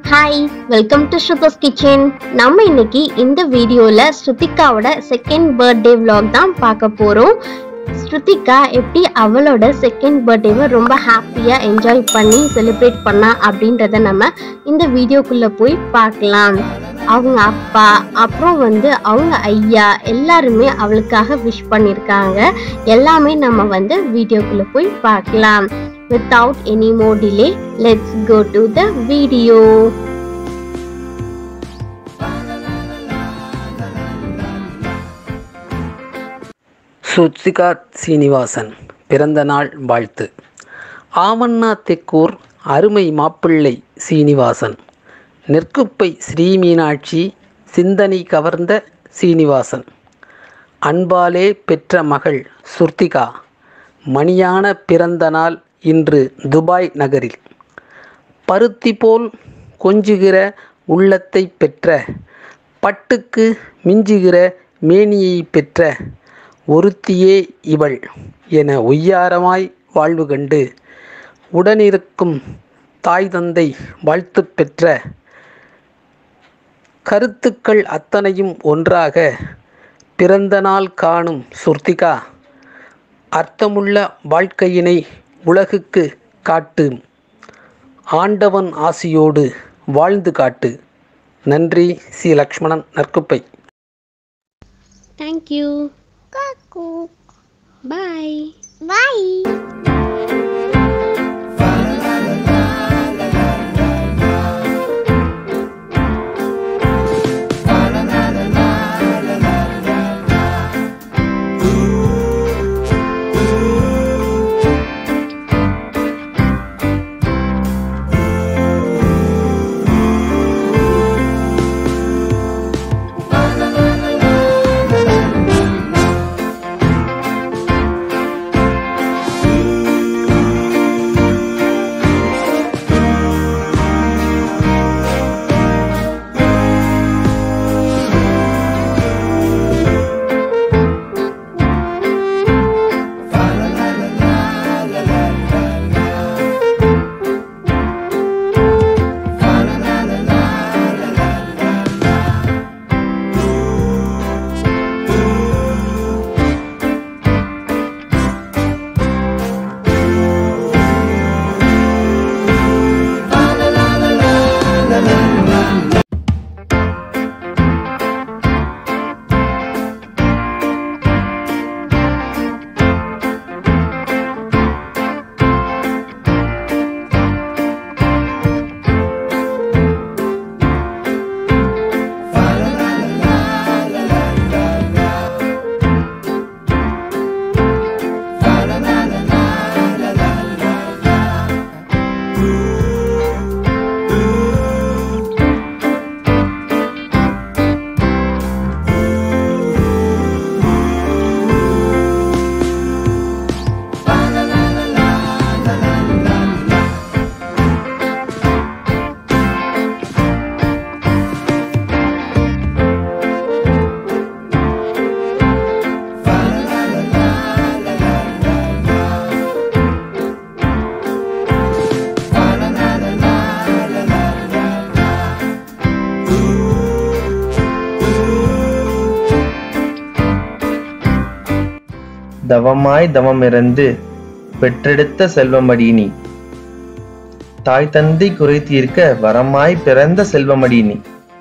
Hi welcome to Sruthu's kitchen நம்ம இன்னைக்கு இந்த வீடியோவில் ஸ்ருதிகாவோட செகண்ட் பர்த்டே vlog தான் பார்க்க போகிறோம் ஸ்ருதிகா எப்படி அவளோட செகண்ட் பர்த்டேவை ரொம்ப ஹாப்பியாக என்ஜாய் பண்ணி செலிப்ரேட் பண்ணா அப்படின்றத நம்ம இந்த வீடியோக்குள்ளே போய் பார்க்கலாம் அவங்க அப்பா அப்புறம் வந்து அவங்க ஐயா எல்லாருமே அவளுக்காக விஷ் பண்ணியிருக்காங்க எல்லாமே நம்ம வந்து வீடியோக்குள்ளே போய் பார்க்கலாம் without any more delay let's go to the video சுத்சிகா Srinivasan பிறந்த நாள் வாழ்த்து ஆவண்ணா தெக்கூர் அருமை மாப்பிள்ளை சீனிவாசன் நெற்குப்பை ஸ்ரீ மீனாட்சி சிந்தனை கவர்ந்த சீனிவாசன் அன்பாலே பெற்ற மகள் சுர்த்திகா மணியான பிறந்த நாள் இன்று துபாய் நகரில் பருத்தி போல் கொஞ்சுகிற உள்ளத்தை பெற்ற பட்டுக்கு மிஞ்சுகிற மேனியை பெற்ற ஒருத்தியே இவள் என ஒய்யாரமாய் வாழ்வு கண்டு உடனிருக்கும் தாய் தந்தை வாழ்த்து பெற்ற கருத்துக்கள் அத்தனையும் ஒன்றாக பிறந்த நாள் காணும் சுர்த்திகா அர்த்தமுள்ள வாழ்க்கையினை உலகுக்கு காட்டு ஆண்டவன் ஆசியோடு வாழ்ந்து காட்டு நன்றி சி லக்ஷ்மணன் நற்குப்பை thank you bye தவமாய் தவமிருந்து பெற்றெடுத்த செல்வமடி நீ தாய் தந்தை குறை தீர்க்க வரமாய் பிறந்த செல்வமடி நீ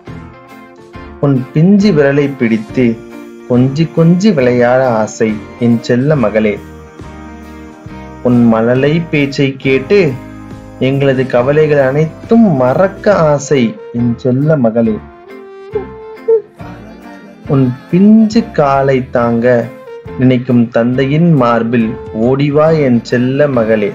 உன் பிஞ்சு விரலை பிடித்து கொஞ்சி கொஞ்சி விளையாட ஆசை என் செல்ல மகளே உன் மழலை பேச்சை கேட்டு எங்களது கவலைகள் அனைத்தும் மறக்க ஆசை என் செல்ல மகளே உன் பிஞ்சு காலை தாங்க நினைக்கும் தந்தையின் மார்பில் ஓடிவா என் செல்ல மகளே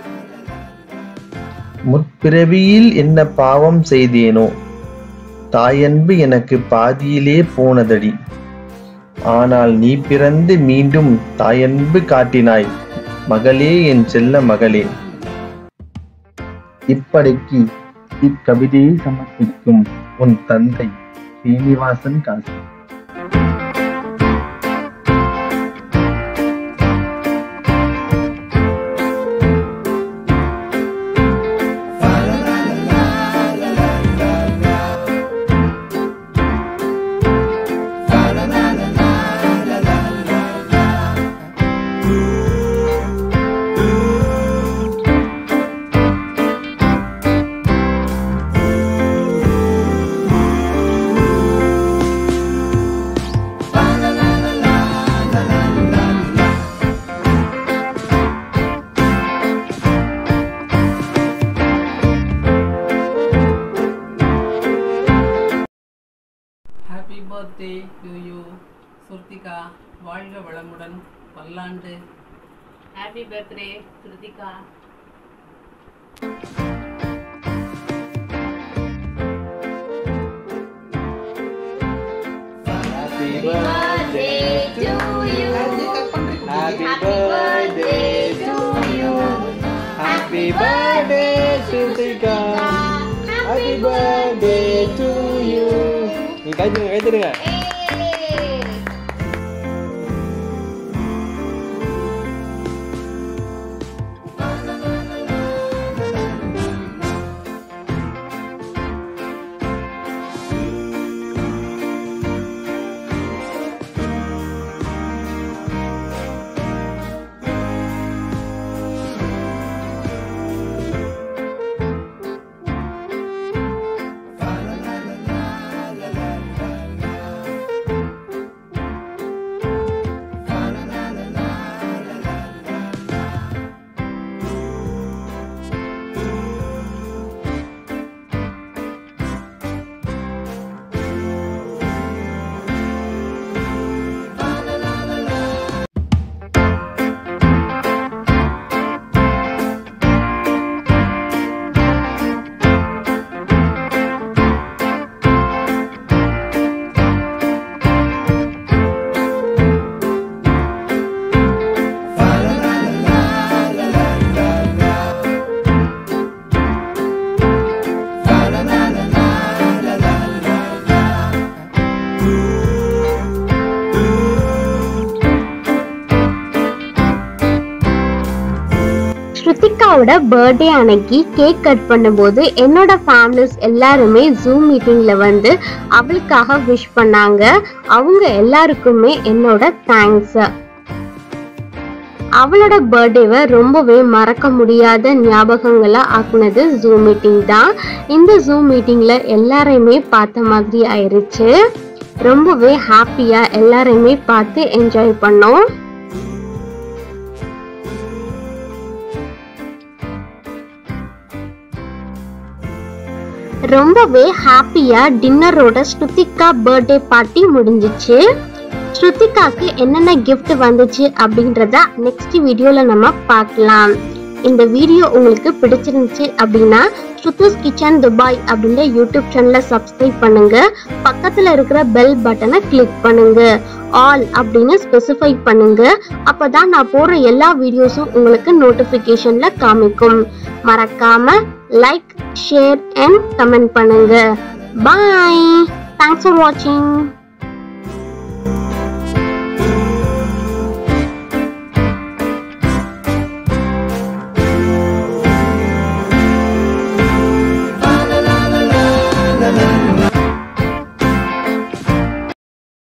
முற்பிறவியில் என்ன பாவம் செய்தேனோ தாயன்பு எனக்கு பாதியிலே போனதடி ஆனால் நீ பிறந்து மீண்டும் தாயன்பு காட்டினாய் மகளே என் செல்ல மகளே இப்படிக்கு இக்கவிதையை சமர்ப்பிக்கும் உன் தந்தை Srinivasan Kasi birthday to you Sruthika வாழ்க வளமுடன் பல்லாண்டு happy birthday Sruthika Happy birthday to you. Happy birthday to you. Happy birthday Sutika. Happy birthday to you. நீ கை தருங்க கை தருங்க ஸ்ருதிகாவோட பர்த்டே அன்னைக்கு கேக் கட் பண்ணும்போது என்னோட ஃபேமிலிஸ் எல்லாருமே ஜூம் மீட்டிங்ல வந்து அவளுக்காக விஷ் பண்ணாங்க அவங்க எல்லாருக்குமே என்னோட தேங்க்ஸ் அவளோட பர்த்டேவை ரொம்பவே மறக்க முடியாத ஞாபகங்களா ஆக்குனது ஜூம் மீட்டிங் தான் இந்த ஜூம் மீட்டிங்ல எல்லாரையுமே பார்த்த மாதிரி ஆயிருச்சு ரொம்பவே ஹாப்பியா எல்லாரையுமே பார்த்து என்ஜாய் பண்ணோம் ரொம்பவே ஹாப்பியா டின்னரோட ஸ்ருதிகா பர்த்டே பார்ட்டி முடிஞ்சிச்சு ஸ்ருதிகாக்கு என்னென்ன gift வந்துச்சு அப்படின்றத நெக்ஸ்ட் வீடியோல நம்ம பார்க்கலாம் இந்த வீடியோ உங்களுக்கு பிடிச்சிருந்துச்சு அப்படின்னா ஸ்ருத்துஸ் கிச்சன் துபாய் அப்படின்ற யூடியூப் சேனலை சப்ஸ்கிரைப் பண்ணுங்க பக்கத்துல இருக்கிற பெல் பட்டனை கிளிக் பண்ணுங்க ஆல் அப்படின்னு ஸ்பெசிஃபை பண்ணுங்க அப்பதான் நான் போடுற எல்லா வீடியோஸும் உங்களுக்கு நோட்டிபிகேஷன்ல காமிக்கும் மறக்காம லைக் ஷேர் அண்ட் கமெண்ட் பண்ணுங்க பாய் தேங்க்ஸ் ஃபார் வாட்சிங்